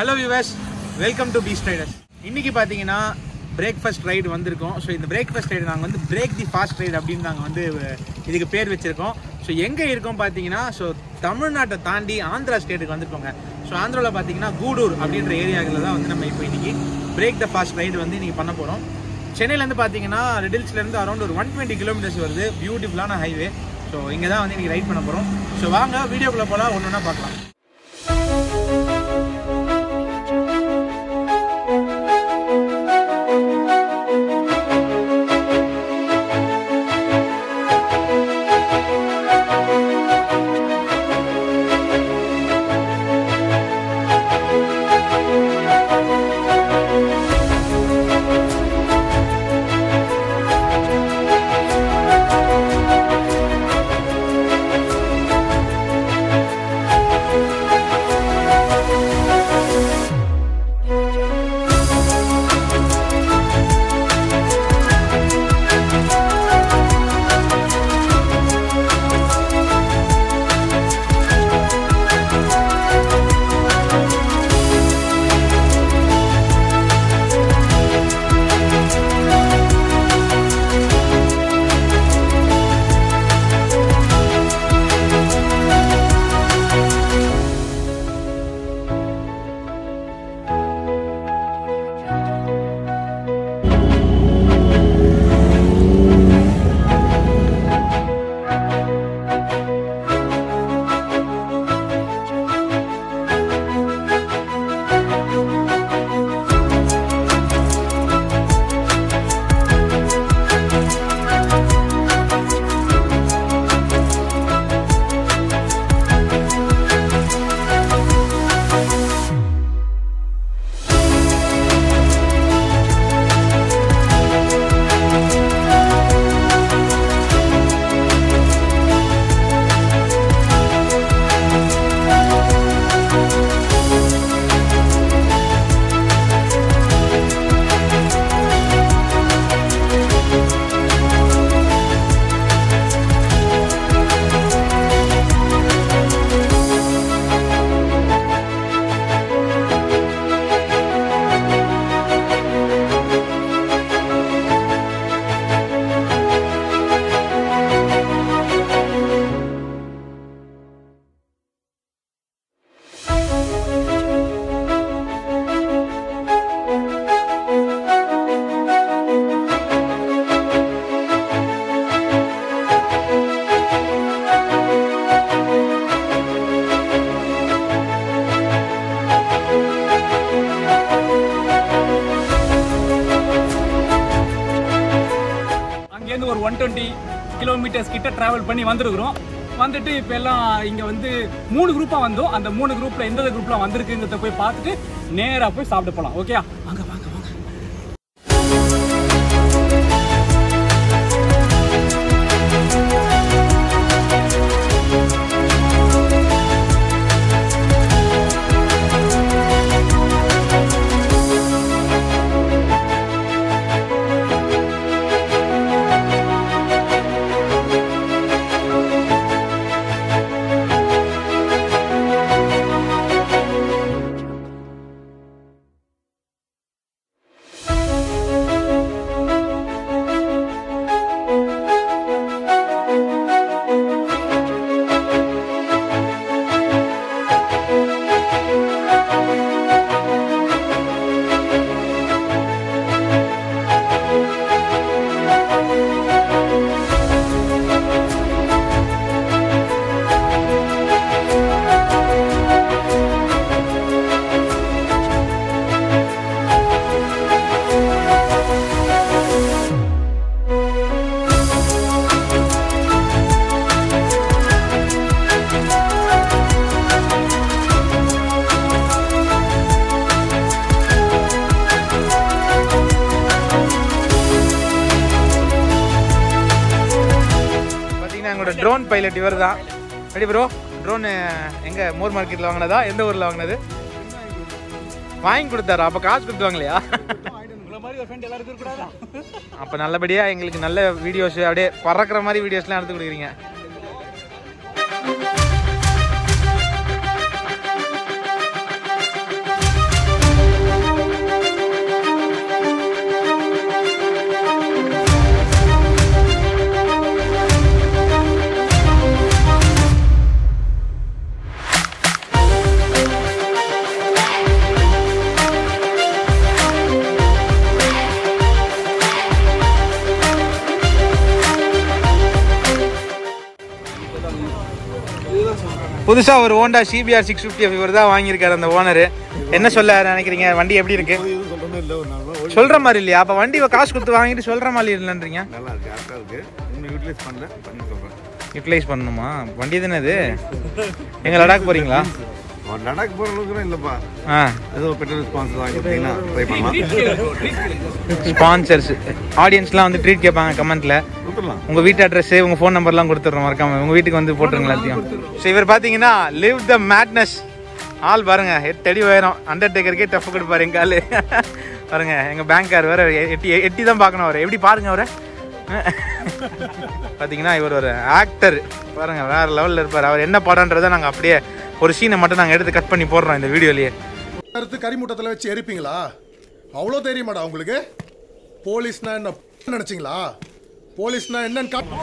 Hello viewers welcome to Beast Riders இன்னைக்கு பார்த்தீங்கன்னா breakfast ride வந்திருக்கோம் ஸோ இந்த பிரேக்ஃபாஸ்ட் ரைடு நாங்கள் வந்து பிரேக் தி ஃபாஸ்ட் ரைடு அப்படின்னு நாங்கள் வந்து அஹ், இதுக்கு பேர் வச்சிருக்கோம் ஸோ எங்கே இருக்கோம் பார்த்தீங்கன்னா ஸோ தமிழ்நாட்டை தாண்டி ஆந்திரா ஸ்டேட்டுக்கு வந்திருக்கோங்க ஸோ ஆந்திராவில் பார்த்தீங்கன்னா கூடூர் அப்படின்ற ஏரியாவில் தான் வந்து நம்ம இப்போ இன்னைக்கு பிரேக் த ஃபாஸ்ட் ரைடு வந்து இன்னைக்கு பண்ண போகிறோம் சென்னையிலேருந்து பார்த்தீங்கன்னா ரெடில்ஸ்லேருந்து அரௌண்ட் ஒரு ஒன் டுவெண்ட்டி கிலோமீட்டர்ஸ் வருது பியூட்டிஃபுல்லான ஹைவே ஸோ இங்கே தான் வந்து இன்னைக்கு ரைட் பண்ண போகிறோம் ஸோ வாங்க வீடியோக்குள்ளே போகலாம் ஒன்று ஒன்றா பார்க்கலாம் அங்கேருந்து ஒரு ஒன் டுவெண்ட்டி கிலோமீட்டர்ஸ் கிட்ட டிராவல் பண்ணி வந்திருக்கிறோம் வந்துட்டு இப்போ எல்லாம் இங்கே வந்து மூணு குரூப்பாக வந்தோம் அந்த மூணு குரூப்பில் எந்தெந்த குரூப்லாம் வந்திருக்குங்கிறத போய் பார்த்துட்டு நேராக போய் சாப்பிட போகலாம் ஓகே வாங்க வாங்க வாங்க பார்த்தீங்கன்னா எங்களோட ட்ரோன் பைலட் இவர் தான் ரெடி ப்ரோ ட்ரோன் எங்க மோர் மார்க்கெட்டில் வாங்கினதா எந்த ஊரில் வாங்கினது வாங்கி கொடுத்தாரா அப்போ காசு கொடுத்து வாங்கலையா உங்களை மாதிரி ஒரு ஃப்ரெண்ட் எல்லாருக்கும் இருக்கக்கூடாதா அப்போ நல்லபடியாக எங்களுக்கு நல்ல வீடியோஸ் அப்படியே பறக்கிற மாதிரி வீடியோஸ்லாம் எடுத்து கொடுக்குறீங்க புதுசா ஒரு ஹோண்டா சிபிஆர் சிக்ஸ் ஃபிஃப்டி இவர் தான் வாங்கியிருக்காரு அந்த ஓனர் என்ன சொல்ல நினைக்கிறீங்க வண்டி எப்படி இருக்கு சொல்ற மாதிரி இல்லையா அப்ப வண்டி காசு கொடுத்து வாங்கிட்டு சொல்ற மாதிரி இல்லைன்றீங்க நல்லா இருக்கு கரெக்டாக இருக்கு இன்னும் யூட்டிலைஸ் பண்ணல பண்ணி சொல்கிறேன் யூட்டிலைஸ் பண்ணணுமா வண்டி தானே இது எங்க லடாக் போறீங்களா அவன் லடாக் போகிற அளவுக்கு இல்லைப்பா ஆ ஏதோ பெட்ரோல் ஸ்பான்சர் வாங்கி கொடுத்தீங்கன்னா ட்ரை பண்ணலாம் ஸ்பான்சர்ஸ் ஆடியன்ஸ்லாம் வந்து ட்ரீட் கேட்பாங்க கமெண்ட்ல கொடுத்துடலாம் உங்க வீட்டு அட்ரஸ் உங்க ஃபோன் நம்பர்லாம் கொடுத்துட்றோம் மறக்காம உங்க வீட்டுக்கு வந்து போட்டுருங்க எல்லாத்தையும் ஸோ இவர் பாத்தீங்கன்னா லிவ் த மேட்னஸ் ஆள் பாருங்க எட்டு அடி உயரம் அண்டர்டேக்கருக்கே டஃப் கொடுப்பாரு எங்க ஆளு பாருங்க எங்க பேங்க்கார் வேற எட்டி எட்டி தான் பார்க்கணும் அவரை எப்படி பாருங்க அவரை பாத்தீங்கன்னா இவர் ஒரு ஆக்டர் பாருங்க வேற லெவல்ல இருப்பாரு அவர் என்ன படம்ன்றதை நாங்க அப்படியே ஒரு சீனை மட்டும் நாங்க எடுத்து கட் பண்ணி போடுறோம் இந்த வீடியோலயே கருத்து கரிமூட்டத்தில் வச்சு எரிப்பீங்களா அவ்வளோ தெரியுமாடா உங்களுக்கு போலீஸ்னா என்ன நினைச்சீங்களா போலீஸ்னா என்னன்னு கா-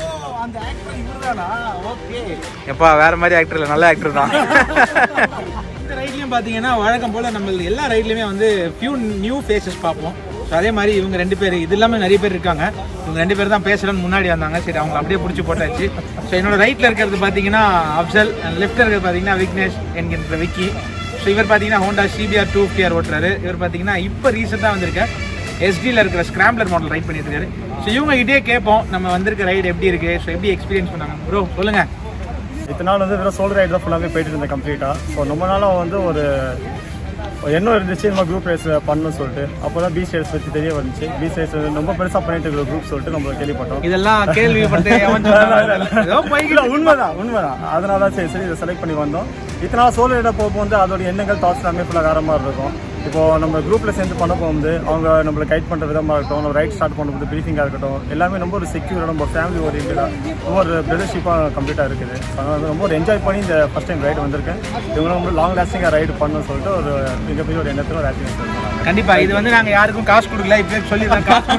எப்பா வேற மாதிரி ஆக்டர் இல்லை நல்ல ஆக்டர் தான் இந்த ரைட்லயும் பாத்தீங்கன்னா வழக்கம் போல நம்ம எல்லா ரைட்லயுமே வந்து ஃபியூ நியூ ஃபேஸஸ் பார்ப்போம் ஸோ அதே மாதிரி இவங்க ரெண்டு பேர் இது இல்லாமல் நிறைய பேர் இருக்காங்க இவங்க ரெண்டு பேர் தான் பேசணும்னு முன்னாடி வந்தாங்க சரி அவங்க அப்படியே பிடிச்சி போட்டாச்சு ஸோ என்னோட ரைட்ல இருக்கிறது பார்த்தீங்கன்னா அப்சல் லெஃப்ட்ல இருக்கிறது பார்த்தீங்கன்னா விக்னேஷ் என்கின்ற விக்கி ஸோ இவர் பார்த்தீங்கன்னா ஹோண்டா சிபிஆர் டூ ஃபிஆர் ஓட்டுறாரு இவர் பார்த்தீங்கன்னா இப்போ ரீசெண்டாக வந்திருக்க எஸ்டியில் இருக்கிற ஸ்கிராம்லர் மாடல் ரைட் பண்ணிட்டு இருக்காரு ஸோ இவங்க கிட்டே கேட்போம் நம்ம வந்திருக்க ரைடு எப்படி இருக்கு ஸோ எப்படி எக்ஸ்பீரியன்ஸ் பண்ணாங்க ப்ரோ சொல்லுங்க இத்தனை நாள் வந்து வெறும் சோல் ரைடு தான் ஃபுல்லாகவே போயிட்டு இருந்தேன் கம்ப்ளீட்டாக ஸோ ரொம்ப நாளாக வந்து ஒரு ஒரு எண்ணம் இருந்துச்சு நம்ம குரூப் ரேஸ் பண்ணணும்னு சொல்லிட்டு அப்போ தான் பீச் ரேஸ் பற்றி தெரிய வந்துச்சு பீச் ரேஸ் ரொம்ப பெருசாக பண்ணிட்டு இருக்கிற குரூப் சொல்லிட்டு நம்ம கேள்விப்பட்டோம் இதெல்லாம் கேள்விப்பட்டு எவன் சொன்னான்? ஏதோ போய்கிட்டு இல்ல, உண்மைதான் உண்மைதான் அதனால தான் சரி சரி இதை செலக்ட் பண்ணி வந்தோம் இத்தனை நாள் சோல் ரைடாக போகும்போது வந்து அதோட எண்ணங்கள் தாட்ஸ் எல்லாமே ஃபுல்லாக வேற மாதிரி இருக்கும் இப்போ நம்ம குரூப்ல சேர்ந்து பண்ண போகும்போது அவங்க நம்மளை கைட் பண்ற விதமா இருக்கட்டும் நம்ம ரைட் ஸ்டார்ட் பண்ணும்போது ப்ரீஃபிங்காக இருக்கட்டும் எல்லாமே ரொம்ப ஒரு செக்யூர் நம்ம ஃபேமிலி ஓரியன்டாக ரொம்ப ஒரு பிரதர்ஷிப்பாக கம்ப்ளீட்டாக இருக்குது அதனால வந்து ரொம்ப ஒரு என்ஜாய் பண்ணி இந்த ஃபர்ஸ்ட் டைம் ரைடு வந்திருக்கேன் இவங்க ரொம்ப லாங் லாஸ்டிங்காக ரைடு பண்ணணும்னு சொல்லிட்டு ஒரு மிகப்பெரிய ஒரு எண்ணத்தில் ஒரு ஹாப்பினஸ் இருக்காங்க கண்டிப்பா இது வந்து நாங்க யாருக்கும் காசு கொடுக்கல இப்பவே சொல்லிடுறோம் காசு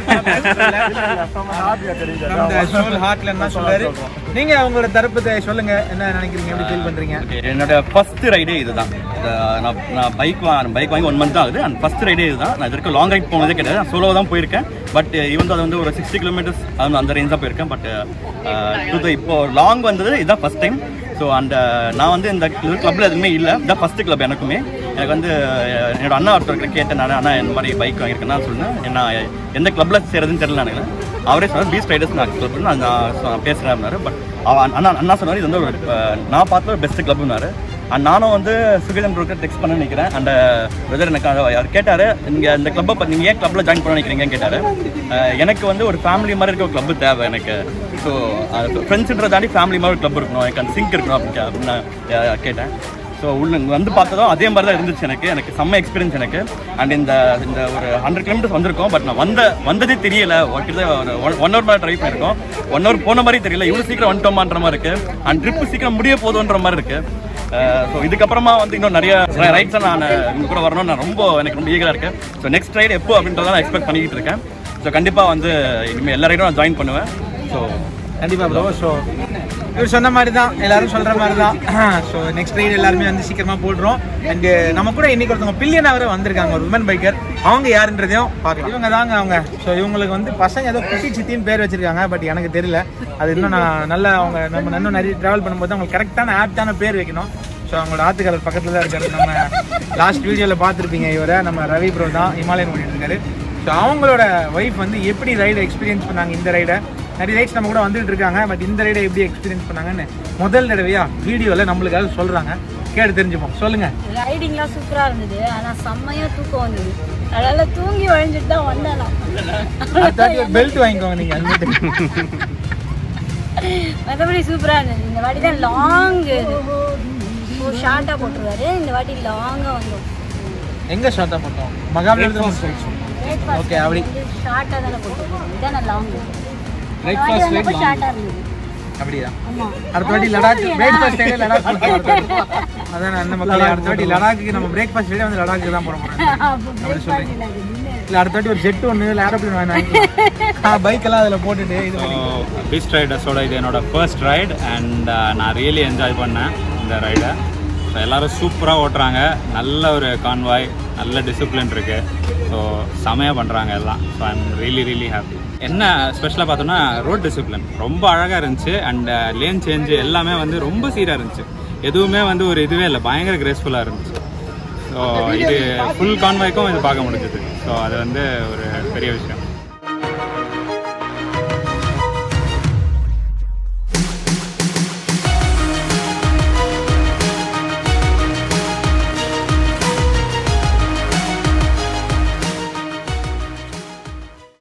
கொடுக்கல ஹார்ட்ல என்ன சொல்றாரு நீங்க உங்களோட தரப்பு சொல்லுங்க என்ன நினைக்கிறீங்க எப்படி ஃபீல் பண்றீங்க என்னோட ஃபர்ஸ்ட் ரைடே இதுதான் இந்த நான் நான் பைக் வாங்க பைக் வாங்கி ஒன் மந்த் தான் ஆகுது அண்ட் ஃபர்ஸ்ட் ரைடே இதுதான் நான் இது வரைக்கும் லாங் ரைட் போனதே கிடையாது நான் சோலோ தான் போயிருக்கேன் பட் ஈவன் அது வந்து ஒரு சிக்ஸ்டி கிலோமீட்டர்ஸ் அது அந்த ரேஞ்ச் தான் போயிருக்கேன் பட் இப்போ லாங் வந்தது இதுதான் ஃபர்ஸ்ட் டைம் ஸோ அந்த நான் வந்து இந்த கிளப்ல எதுவுமே இல்லை இதான் ஃபர்ஸ்ட் கிளப் எனக்குமே எனக்கு வந்து அஹ், என்னோட அண்ணா ஒருத்தர் கேட்டேன் நான் அண்ணா இந்த மாதிரி பைக் வாங்கியிருக்கேன்னா சொன்னேன் என்ன எந்த கிளப்ல சேருதுன்னு தெரியல எனக்கு அவரே சொன்னார் பீஸ் ரைடர்ஸ் நான் கிளப் நான் நான் பேசுகிறேன்னாரு பட் அவன் அண்ணா அண்ணா சொன்னார் இது வந்து ஒரு அஹ், நான் பார்த்த ஒரு பெஸ்ட் கிளப்னாரு அண்ட் நானும் வந்து சுகிதன் ப்ரோக்கர் டெக்ஸ்ட் பண்ண நினைக்கிறேன் அண்ட் வெதர் எனக்கு அதை அவர் கேட்டார் நீங்கள் இந்த கிளப்பை பற்றி நீங்கள் ஏன் கிளப்பில் ஜாயின் பண்ண நினைக்கிறீங்கன்னு கேட்டார் எனக்கு வந்து ஒரு ஃபேமிலி மாதிரி இருக்க ஒரு கிளப் தேவை எனக்கு ஸோ ஃப்ரெண்ட்ஸுன்ற தாண்டி ஃபேமிலி மாதிரி ஒரு கிளப் இருக்கணும் எனக்கு அந்த சிங்க் இருக்கணும் அப்படின்னு கே- அப்படின்னு நான் அஹ், கேட்டேன் ஸோ உள்ள இங்க வந்து பார்த்ததும் அதே மாதிரி தான் இருந்துச்சு எனக்கு எனக்கு செம்ம எக்ஸ்பீரியன்ஸ் எனக்கு அண்ட் இந்த இந்த ஒரு ஹண்ட்ரட் கிலோமீட்டர்ஸ் வந்திருக்கோம் பட் நான் வந்த வந்ததே தெரியல கிட்டத்தட்ட ஒரு ஒன் ஹவர் மேலே ட்ரை பண்ணியிருக்கோம் ஒன் ஹவர் போன மாதிரி தெரியல இவ்வளோ சீக்கிரம் வந்துட்டோமான்ற மாதிரி இருக்கு அண்ட் ட்ரிப் சீக்கிரம் முடிய போதுன்ற மாதிரி இருக்கு ஸோ இதுக்கப்புறமா வந்து இன்னும் நிறைய ரைட்ஸை நான் இவங்க கூட வரணும்னு நான் ரொம்ப எனக்கு ரொம்ப ஈகராக இருக்கேன் ஸோ நெக்ஸ்ட் ரைடு எப்போ அப்படின்றத நான் எக்ஸ்பெக்ட் பண்ணிக்கிட்டு இருக்கேன் ஸோ கண்டிப்பாக வந்து இனிமேல் எல்லா ரைடும் நான் ஜாயின் பண்ணுவேன் ஸோ கண்டிப்பா ப்ரோ ஸோ இவர் சொன்ன மாதிரி தான் எல்லாரும் சொல்ற மாதிரி தான் ஸோ நெக்ஸ்ட் ரைடு எல்லாருமே வந்து சீக்கிரமா போடுறோம் அண்ட் நம்ம கூட இன்னைக்கு ஒருத்தவங்க பில்லியன் அவரே வந்திருக்காங்க ஒரு உமன் பைக்கர் அவங்க யாருன்றதையும் பார்க்கலாம் இவங்க தாங்க அவங்க ஸோ இவங்களுக்கு வந்து பசங்க ஏதோ குட்டி சித்தின்னு பேர் வச்சிருக்காங்க பட் எனக்கு தெரியல அது இன்னும் நான் நல்லா அவங்க நம்ம இன்னும் நிறைய டிராவல் பண்ணும்போது அவங்களுக்கு கரெக்டான ஆப்டான பேர் வைக்கணும் ஸோ அவங்களோட ஆத்துக்காரர் பக்கத்துல தான் இருக்காரு நம்ம லாஸ்ட் வீடியோவில் பார்த்துருப்பீங்க இவரை நம்ம ரவி ப்ரோ தான் இமாலயன் ஓடிட்டு இருக்காரு ஸோ அவங்களோட ஒய்ஃப் வந்து எப்படி ரைடை எக்ஸ்பீரியன்ஸ் பண்ணாங்க இந்த ரைடை நிறைய ரைட்ஸ் நம்ம கூட வந்துட்டு இருக்காங்க பட் இந்த ரைடை எப்படி எக்ஸ்பீரியன்ஸ் பண்ணாங்கன்னு முதல் தடவையா வீடியோவில் நம்மளுக்காக சொல்றாங்க கேட்டு தெரிஞ்சுப்போம் சொல்லுங்க ரைடிங்லாம் சூப்பரா இருந்தது ஆனா செம்மையா தூக்கம் வந்தது அதனால தூங்கி வழிஞ்சிட்டு தான் வந்தேன் நான். பெல்ட் வாங்கிக்கோங்க நீங்க helmet. மற்றபடி சூப்பரா இருந்தது இந்த வாட்டி தான் லாங் ஷார்ட்டா போட்டுருவாரு இந்த வாட்டி லாங்கா வந்தோம் எங்க ஷார்ட்டா பண்ணோம் மகாபலிபுரம் Okay, அப்படி. ஷார்ட்டா தானே போட்டுருக்கோம் இதான லாங் Breakfast rate long. ஷார்ட்டா இருந்தது அப்படியா ஆமா அடுத்த வாட்டி லடாக் பிரேக்ஃபாஸ்ட் ரைடு லடாக் அதான் அந்த மக்களே அடுத்த வாட்டி லடாக்கு நம்ம பிரேக்ஃபாஸ்ட் ரைடே வந்து லடாக்கு தான் போட போறோம் அப்படி சொல்றீங்க இல்ல அடுத்த வாட்டி ஒரு ஜெட் ஒன்று இல்லை ஏரோப்ளேன் வாங்கினா பைக் எல்லாம் அதில் போட்டுட்டு இது பண்ணி பீஸ்ட் ரைடர்ஸோட இது என்னோட ஃபர்ஸ்ட் ரைட் அண்ட் நான் ரியலி என்ஜாய் பண்ணேன் இந்த ரைடை ஸோ எல்லோரும் சூப்பராக ஓட்டுறாங்க நல்ல ஒரு கான்வாய் நல்ல டிசிப்ளின் இருக்குது ஸோ செமையாக பண்ணுறாங்க எல்லாம் so I'm really really happy என்ன ஸ்பெஷலாக பார்த்தோம்னா ரோட் டிசிப்ளின் ரொம்ப அழகாக இருந்துச்சு அண்ட் லேன் சேஞ்சு எல்லாமே வந்து ரொம்ப சீராக இருந்துச்சு எதுவுமே வந்து ஒரு இதுவே இல்லை பயங்கர கிரேஸ்ஃபுல்லாக இருந்துச்சு ஸோ இது ஃபுல் கான்வாய்க்கும் இது பார்க்க முடிஞ்சது ஸோ அது வந்து ஒரு பெரிய விஷயம்